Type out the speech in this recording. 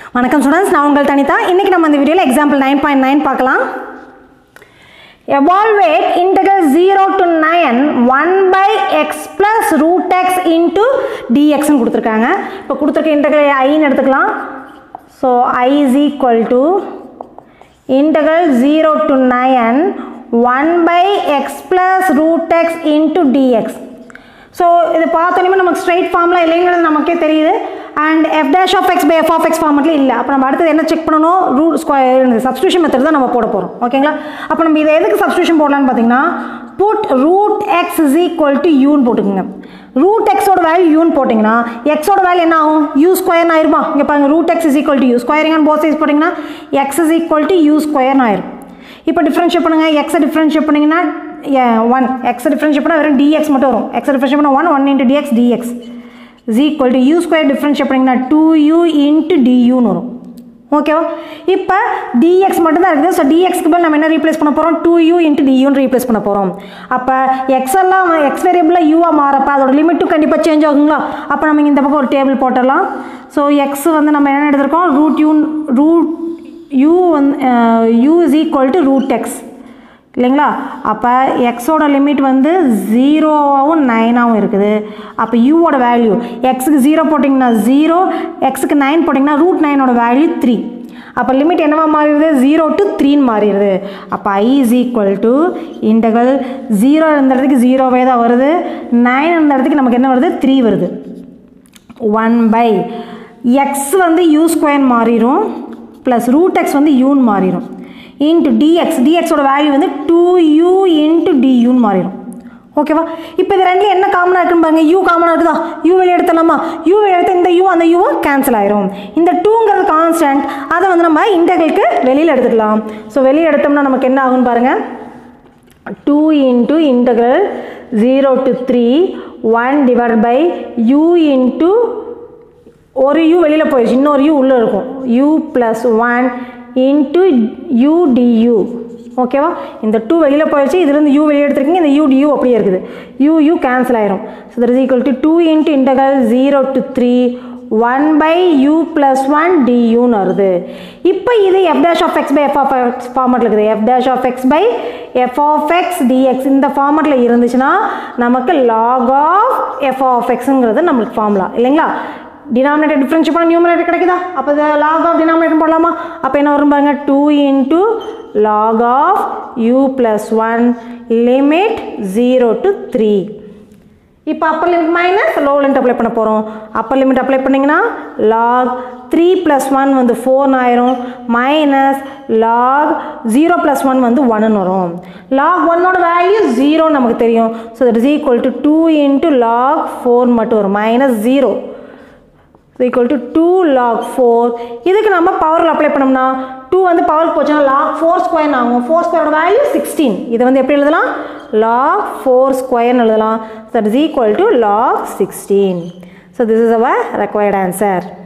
வணக்கம் ஸ்டூடெண்ட்ஸ் நான் உங்கள் தனிதா இன்னைக்கு நம்ம இந்த வீடியோவில் எக்ஸாம்பிள் நைன் பாயிண்ட் நைன் பார்க்கலாம் evaluate integral 0 to 9 1 by x plus root x into dx ன்னு கொடுத்துருக்காங்க இப்போ கொடுத்துருக்க integral ஐன்னு எடுத்துக்கலாம் so i is equal to integral 0 to 9 1 by x plus root x into dx so இது பார்த்தோன்னே நமக்கு ஸ்ட்ரைட் ஃபார்மில் இல்லைங்கிறது நமக்கே தெரியுது and f dash of x by f of x ஃபார்மெட்டில் இல்லை அப்போ நம்ம அடுத்தது என்ன செக் பண்ணணும் ரூட் ஸ்கொயர் சப்ஸ்டியூஷன் மெத்தட் தான் நம்ம போட போகிறோம் ஓகேங்களா அப்போ நம்ம இதை எதுக்கு சப்ஸ்டியூஷன் போடலான்னு பார்த்தீங்கன்னா put root x is equal to யூன்னு போட்டுக்கோங்க ரூட் எக்ஸோட வேல்யூ யூன்னு போட்டிங்கன்னா எக்ஸோட வேல்யூ என்ன ஆகும் யூ ஸ்கொயர்னு ஆயிருமா இங்கே பாருங்க root x is equal to u squaring and both சைஸ் போட்டிங்கன்னா எக்ஸ் இஸ் ஈக்குவல் டு யூ ஸ்கொயர்னு ஆயிரும் இப்போ டிஃப்ரென்ஷியேட் பண்ணுங்கள் எக்ஸை டிஃப்ரென்ஷியேட் பண்ணிங்கன்னா ஒன் எக்ஸை டிஃப்ரென்ஷியேட் பண்ணால் வெறும் டிஎக்ஸ் மட்டும் வரும் எக்ஸை டிஃப்ரென்ஷியேட் பண்ணால் one one into dx dx is equal to u square differentiate பண்ணிங்கன்னா டூ யூ இன்ட்டு டியூன்னு வரும் ஓகேவா இப்போ டிஎக்ஸ் மட்டும் தான் இருக்குது ஸோ டிஎக்ஸ்க்கு பதில் நம்ம என்ன ரீப்ளேஸ் பண்ண போகிறோம் டூ யூ இன்ட்டு டியூன்னு ரீப்ளேஸ் பண்ண போகிறோம் அப்போ எக்ஸ் எல்லாம் எக்ஸ் வேரியபிளாக யூவாக மாறப்போ அதோட லிமிட்டும் கண்டிப்பாக சேஞ்ச் ஆகுங்களா அப்போ நம்ம இந்த பக்கம் ஒரு டேபிள் போட்டுடலாம் ஸோ எக்ஸ் வந்து நம்ம என்ன எடுத்திருக்கோம் ரூட் யூ ரூட் யூ வந்து u is equal to root x இல்லைங்களா அப்போ எக்ஸோட லிமிட் வந்து ஜீரோவாகவும் நைனாகவும் இருக்குது அப்போ யூவோட வேல்யூ எக்ஸுக்கு ஜீரோ போட்டிங்கன்னா ஜீரோ எக்ஸுக்கு நைன் போட்டிங்கன்னா ரூட் நைனோட வேல்யூ த்ரீ அப்போ லிமிட் என்னவா மாறிடுது ஜீரோ டு த்ரீன்னு மாறிடுது அப்போ I is equal to integral zero இருந்த இடத்துக்கு ஜீரோவே தான் வருது நைன் இருந்த இடத்துக்கு நமக்கு என்ன வருது த்ரீ வருது ஒன் பை எக்ஸ் வந்து யூ ஸ்கொயர் மாறிடும் ப்ளஸ் ரூட் எக்ஸ் வந்து யூன்னு மாறிடும் இன்ட்டு டிஎக்ஸ் டிஎக்ஸோட வேல்யூ வந்து டூ யூ இன்ட்டு டியூன்னு மாறிடும் ஓகேவா இப்போ இது ரெண்டுல என்ன காமனாக இருக்குன்னு பாருங்க யூ காமனாக இருக்குதா யூ வெளியே எடுத்துடலாமா யூ வெளியே எடுத்து இந்த யூ அந்த யூவும் கேன்சல் ஆயிரும் இந்த டூங்கிறது கான்ஸ்டன்ட் அதை வந்து நம்ம இன்டெகிரலுக்கு வெளியில் எடுத்துக்கலாம் ஸோ வெளியே எடுத்தோம்னா நமக்கு என்ன ஆகும்னு பாருங்கள் two into integral zero to three one divide by u into ஒரு யூ வெளியில் போயிடுச்சு இன்னொரு யூ உள்ளே இருக்கும் u plus one into u du ஓகேவா இந்த டூ வெளியில் போயிடுச்சு இதுலேருந்து யூ வெளியே எடுத்துருக்கீங்க இந்த யூ டியூ அப்படியே இருக்குது யூ யூ கேன்சல் ஆயிரும் so that is equal to two into integral zero to three one by u plus one டியூன்னு வருது இப்போ இது f dash of x by f of x ஃபார்மெட்டில் இருக்குது f dash of x by f of x dx இந்த ஃபார்மெட்டில் இருந்துச்சுன்னா நமக்கு லாக் ஆஃப் எஃப் ஆஃப் எக்ஸுங்கிறது நம்மளுக்கு ஃபார்முலா இல்லைங்களா டினாமினேட்டர் டிஃப்ரென்ஷியல் பண்ண நியூமரேட்டர் கிடைக்குதா அப்போ இது லாக் ஆஃப் டினாமினேட்டர் போடலாமா அப்போ என்ன வரும் பாருங்க two into log of u plus one limit zero to three இப்போ upper limit minus low limit apply பண்ண போகிறோம் அப்பர் லிமிட் அப்ளை பண்ணிங்கன்னா லாக் த்ரீ ப்ளஸ் ஒன் வந்து ஃபோர்னு ஆயிரும் minus log zero plus one வந்து ஒன்னு வரும் லாக் ஒன்னோட வேல்யூ ஜீரோ நமக்கு தெரியும் so that is equal to two into log four மட்டும் வரும் minus zero equal to two log four இதுக்கு நம்ம பவரில் அப்ளை பண்ணோம்னா டூ வந்து பவர் போச்சுன்னா லாக் ஃபோர் ஸ்கொயர் ஆகும் ஃபோர் ஸ்கொயரோட வேல்யூ சிக்ஸ்டீன் இதை வந்து எப்படி எழுதலாம் லாக் ஃபோர் ஸ்கொயர்னு எழுதலாம் that is equal to log sixteen so this is our required answer